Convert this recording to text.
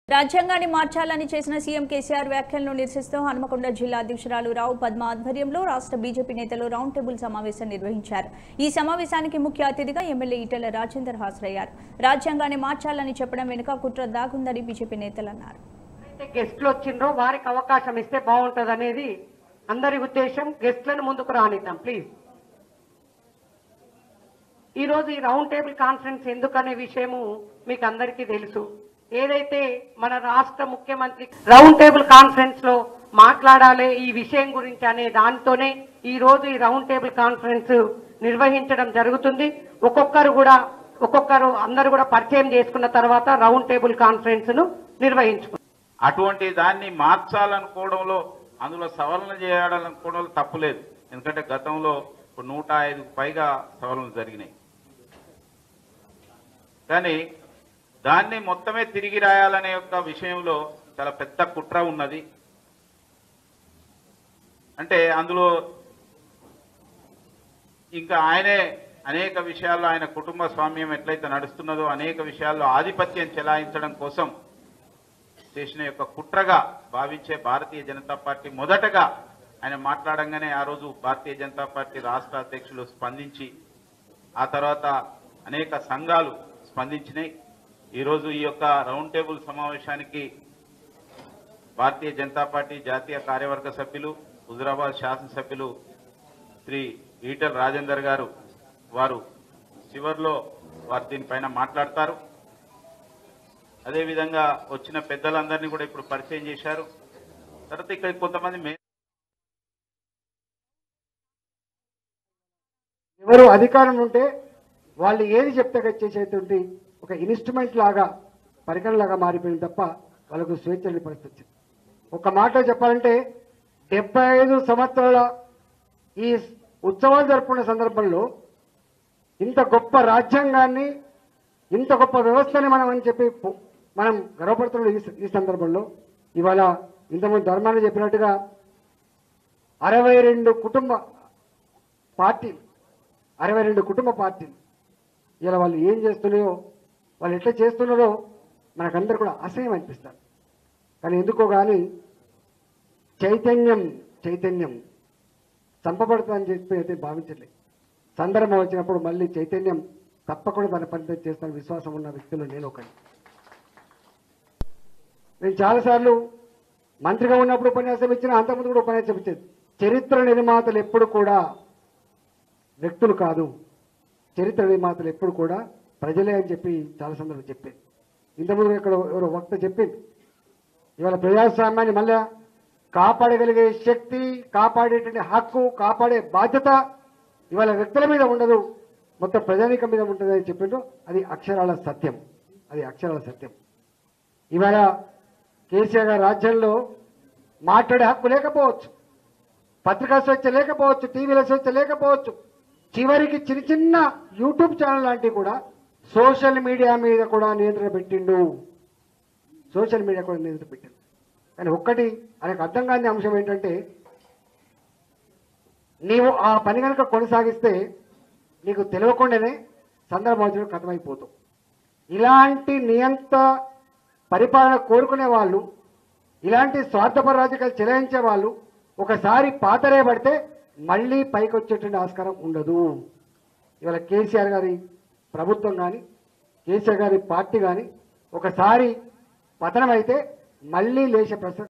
రాజ్యాంగాన్ని మార్చాలని చేసిన సీఎం కేసీఆర్ వ్యాఖ్యలను నిరసిస్తూ హనుమకొండ జిల్లా అధ్యక్షురాలు రావు పద్మ ఆధ్వర్యంలో రాష్ట్ర బీజేపీ నేతలు రౌండ్ టేబుల్ సమావేశం నిర్వహించారు ఈ సమావేశానికి ముఖ్య అతిథిగా ఎమ్మెల్యే ఈటెల రాజేందర్ హాజరయ్యారు రాజ్యాంగాన్ని మార్చాలని చెప్పడం వెనుక కుట్ర దాగుందని బీజేపీ నేతలు అన్నారు అయితే గెస్ట్లు వచ్చిండ్రో వారికి అవకాశం ఇస్తే బాగుంటది అనేది అందరి ఉద్దేశం గెస్ట్లను ముందుకు రానిద్దాం ప్లీజ్ ఈ రోజు ఈ రౌండ్ టేబుల్ కాన్ఫరెన్స్ ఎందుకనే విషయము మీకు అందరికీ తెలుసు ఏదైతే మన రాష్ట్ర ముఖ్యమంత్రి రౌండ్ టేబుల్ కాన్ఫరెన్స్ లో మాట్లాడాలి ఈ విషయం గురించి అనే దాంతోనే ఈ రోజు ఈ రౌండ్ టేబుల్ కాన్ఫరెన్స్ నిర్వహించడం జరుగుతుంది ఒక్కొక్కరు కూడా ఒక్కొక్కరు అందరూ కూడా పరిచయం చేసుకున్న తర్వాత రౌండ్ టేబుల్ కాన్ఫరెన్స్ ను నిర్వహించుకుంటారు అటువంటి దాన్ని మార్చాలనుకోవడంలో అందులో సవరణ చేయాలనుకోవడంలో తప్పులేదు ఎందుకంటే గతంలో ఇప్పుడు నూట ఐదుకు పైగా సవరణలు జరిగినాయి కానీ దాన్ని మొత్తమే తిరిగి రాయాలనే యొక్క విషయంలో చాలా పెద్ద కుట్ర ఉన్నది అంటే అందులో ఇంకా ఆయనే అనేక విషయాల్లో ఆయన కుటుంబ స్వామ్యం ఎట్లయితే నడుస్తున్నదో అనేక విషయాల్లో ఆధిపత్యం చెలాయించడం కోసం చేసిన యొక్క కుట్రగా భావించే భారతీయ జనతా పార్టీ మొదటగా ఆయన మాట్లాడంగానే ఆ రోజు భారతీయ జనతా పార్టీ రాష్ట్ర అధ్యక్షులు స్పందించి ఆ తర్వాత అనేక సంఘాలు స్పందించినాయి ఈరోజు ఈ యొక్క రౌండ్ టేబుల్ సమావేశానికి భారతీయ జనతా పార్టీ జాతీయ కార్యవర్గ సభ్యులు హుజురాబాద్ శాసనసభ్యులు శ్రీ ఈటల రాజేందర్ గారు వారు చివరిలో వారు దీనిపైన మాట్లాడతారు అదేవిధంగా వచ్చిన పెద్దలందరినీ కూడా ఇప్పుడు పరిచయం చేశారు తర్వాత ఇక్కడ కొంతమంది మే ఎవరు అధికారం ఉంటే వాళ్ళు ఏది చెప్తే అది చేసేటువంటి ఒక ఇన్స్ట్రుమెంట్ లాగా పరికరంలాగా మారిపోయింది తప్ప వాళ్ళకు స్వేచ్ఛ లేని పరిస్థితి వచ్చింది. ఒక మాట చెప్పాలంటే డెబ్బై ఐదు సంవత్సరాల ఈ ఉత్సవాలు జరుపుకున్న సందర్భంలో ఇంత గొప్ప రాజ్యాంగాన్ని ఇంత గొప్ప వ్యవస్థని మనం అని చెప్పి పొ- మనం గర్వపడుతున్న ఈ స- ఈ సందర్భంలో ఇవాళ ఇంతకుముందు ధర్మాన్ని చెప్పినట్టుగా అరవై రెండు కుటుంబ పార్టీలు అరవై రెండు కుటుంబ పార్టీలు ఇలా వాళ్ళు ఏం చేస్తున్నాయో వాళ్ళు ఎట్లా చేస్తున్నారో మనకందరూ కూడా అసహ్యం అనిపిస్తారు కానీ ఎందుకో కానీ చైతన్యం చైతన్యం చంపబడుతుందని చెప్పి అయితే భావించట్లేదు సందర్భం వచ్చినప్పుడు మళ్ళీ చైతన్యం తప్పకుండా తన పని చేస్తాను విశ్వాసం ఉన్న వ్యక్తులు నేను ఒకటి నేను చాలాసార్లు మంత్రిగా ఉన్నప్పుడు ఉపన్యాసం ఇచ్చిన అంతకుముందు కూడా ఉపన్యాసం ఇచ్చేది చరిత్ర నిర్మాతలు ఎప్పుడు కూడా వ్యక్తులు కాదు చరిత్ర నిర్మాతలు ఎప్పుడు కూడా ప్రజలే అని చెప్పి చాలా సందర్భం చెప్పేది ఇంతకుముందు ఇక్కడ ఎవరో వక్త చెప్పింది ఇవాళ ప్రజాస్వామ్యాన్ని మళ్ళా కాపాడగలిగే శక్తి కాపాడేటువంటి హక్కు కాపాడే బాధ్యత ఇవాళ వ్యక్తుల మీద ఉండదు మొత్తం ప్రజానీకం మీద ఉంటుంది అని చెప్పిండ్రు అది అక్షరాల సత్యం అది అక్షరాల సత్యం ఇవాళ కేసీఆర్ గారి రాజ్యంలో మాట్లాడే హక్కు లేకపోవచ్చు పత్రికా స్వేచ్ఛ లేకపోవచ్చు టీవీల స్వేచ్ఛ లేకపోవచ్చు చివరికి చిన్న చిన్న యూట్యూబ్ ఛానల్ లాంటివి కూడా సోషల్ మీడియా మీద కూడా నియంత్రణ పెట్టిండు సోషల్ మీడియా కూడా నియంత్రణ పెట్టిండు కానీ ఒక్కటి ఆయనకు అర్థం కాని అంశం ఏంటంటే నీవు ఆ పని కనుక కొనసాగిస్తే నీకు తెలియకుండానే సందర్భం వచ్చినప్పుడు కథమైపోతావు ఇలాంటి నియంత పరిపాలన కోరుకునే వాళ్ళు ఇలాంటి స్వార్థపర రాజకీయాలు చెలాయించే వాళ్ళు ఒకసారి పాతరే పడితే మళ్ళీ పైకి వచ్చేటువంటి ఆస్కారం ఉండదు ఇవాళ కేసీఆర్ గారి ప్రభుత్వం కానీ కేసీఆర్ గారి పార్టీ కానీ ఒకసారి పతనమైతే మళ్ళీ లేచే ప్రసక్తి